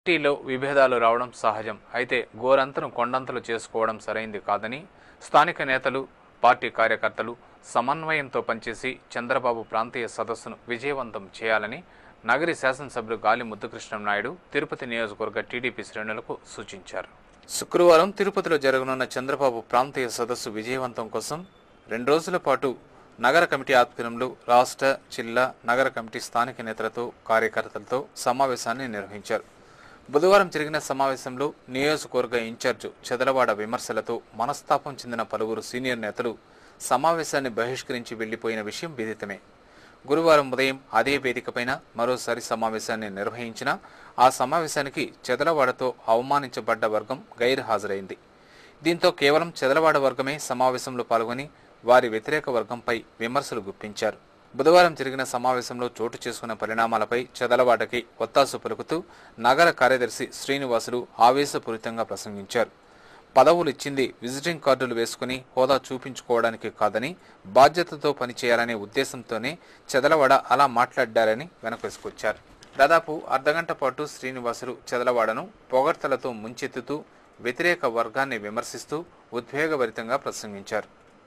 పార్టీలో విభేదాలు రావడం సహజం అయితే గోరంతను కొండంతలు చేసుకోవడం సరైంది కాదని స్థానిక నేతలు పార్టీ కార్యకర్తలు సమన్వయంతో పనిచేసి చంద్రబాబు ప్రాంతీయ సదస్సును విజయవంతం చేయాలని నగరి శాసనసభ్యులు గాలి ముద్దుకృష్ణం నాయుడు తిరుపతి నియోజకవర్గ టీడీపీ శ్రేణులకు సూచించారు శుక్రవారం తిరుపతిలో జరగనున్న చంద్రబాబు ప్రాంతీయ సదస్సు విజయవంతం కోసం రెండు రోజుల పాటు నగర కమిటీ ఆధ్వర్యంలో రాష్ట్ర జిల్లా నగర కమిటీ స్థానిక నేతలతో కార్యకర్తలతో సమావేశాన్ని నిర్వహించారు బుధవారం జరిగిన సమావేశంలో నియోజకవర్గ ఇన్ఛార్జు చెదలవాడ విమర్శలతో మనస్తాపం చెందిన పలువురు సీనియర్ నేతలు సమావేశాన్ని బహిష్కరించి వెళ్లిపోయిన విషయం విదితమే గురువారం ఉదయం అదే వేదికపైన మరోసారి సమావేశాన్ని నిర్వహించిన ఆ సమావేశానికి చెదలవాడతో అవమానించబడ్డ వర్గం గైర్హాజరైంది దీంతో కేవలం చెదలవాడ వర్గమే సమావేశంలో పాల్గొని వారి వ్యతిరేక వర్గంపై విమర్శలు గుప్పించారు బుధవారం జరిగిన సమావేశంలో చోటు చేసుకున్న పరిణామాలపై చెదలవాడకి ఒత్తాసు పలుకుతూ నగర కార్యదర్శి శ్రీనివాసులు ఆవేశపూరితంగా ప్రసంగించారు పదవులు ఇచ్చింది విజిటింగ్ కార్డులు వేసుకుని హోదా చూపించుకోవడానికి కాదని బాధ్యతతో పనిచేయాలనే ఉద్దేశంతోనే చెదలవాడ అలా మాట్లాడారని వెనకేసుకొచ్చారు దాదాపు అర్ధగంట పాటు శ్రీనివాసులు చెదలవాడను పొగడ్తలతో ముంచెత్తుతూ వ్యతిరేక వర్గాన్ని విమర్శిస్తూ ఉద్వేగభరితంగా ప్రసంగించారు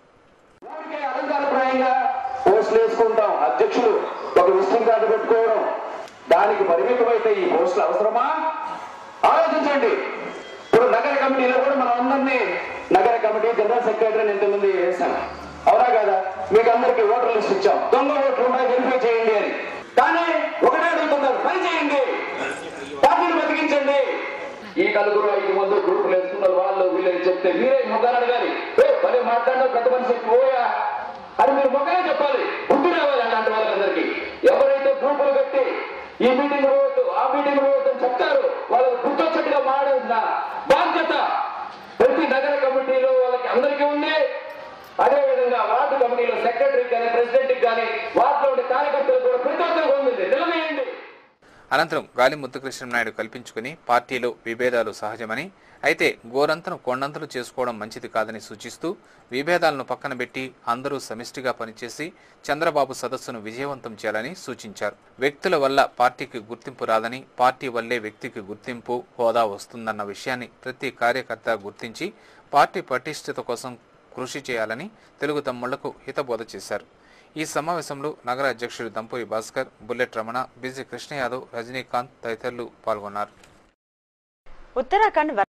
ఊరికే అలంకారప్రాయంగా పోస్టులు వేసుకుంటాం అధ్యక్షులు ఒక విజిటింగ్ కార్డు పెట్టుకోవడం దానికి పరిమితమైతే ఈ పోస్టులు అవసరమా ఆలోచించండి ఇప్పుడు నగర కమిటీలో కూడా మనం అందరినీ నగర కమిటీ జనరల్ సెక్రటరీని ఇంతమంది వేశాం అవునా కదా మీకు అందరికి ఓటర్ లిస్ట్ ఇచ్చాం దొంగ ఓట్లు ఉన్నాయి వెరిఫై చేయండి అని కానీ ఒకటే అడుగుతున్నారు పని చేయండి పార్టీని బతికించండి ఈ నలుగురు ఐదు మంది గ్రూపులు వేసుకున్నారు వాళ్ళు వీళ్ళు చెప్తే మీరే ముఖాన్ని అడగాలి ఏ పని మాట్లాడినా పెద్ద మనిషి పోయా అని మీరు ముఖమే చెప్పాలి బుద్ధి రావాలి అలాంటి వాళ్ళందరికీ ఎవరైతే గ్రూపులు కట్టి ఈ మీటింగ్ పోవద్దు ఆ మీటింగ్ పోవద్దు అని చెప్తారు వాళ్ళకి గుర్తొచ్చట్టుగా మాడాల్సిన బాధ్యత ప్రతి నగర కమిటీలో వాళ్ళకి అందరికీ ఉంది అదే విధంగా వార్డు కమిటీలో సెక్రటరీ కానీ ప్రెసిడెంట్ కానీ వార్డులో ఉండే కార్యకర్తలు కూడా ప్రతి ఒక్కరికి ఉంది నిలవేయండి అనంతరం గాలి ముద్దుకృష్ణ నాయుడు కల్పించుకుని పార్టీలో విభేదాలు సహజమని అయితే గోరంతను కొండంతలు చేసుకోవడం మంచిది కాదని సూచిస్తూ విభేదాలను పక్కన పెట్టి అందరూ సమిష్టిగా పనిచేసి చంద్రబాబు సదస్సును విజయవంతం చేయాలని సూచించారు వ్యక్తుల వల్ల పార్టీకి గుర్తింపు రాదని పార్టీ వల్లే వ్యక్తికి గుర్తింపు హోదా వస్తుందన్న విషయాన్ని ప్రతి కార్యకర్త గుర్తించి పార్టీ పటిష్టత కోసం కృషి చేయాలని తెలుగు తమ్ముళ్లకు హితబోధ చేశారు ఈ సమావేశంలో నగర అధ్యక్షుడు దంపూరి భాస్కర్ బుల్లెట్ రమణ బిజి కృష్ణ యాదవ్ రజనీకాంత్ తదితరులు పాల్గొన్నారు ఉత్తరాఖండ్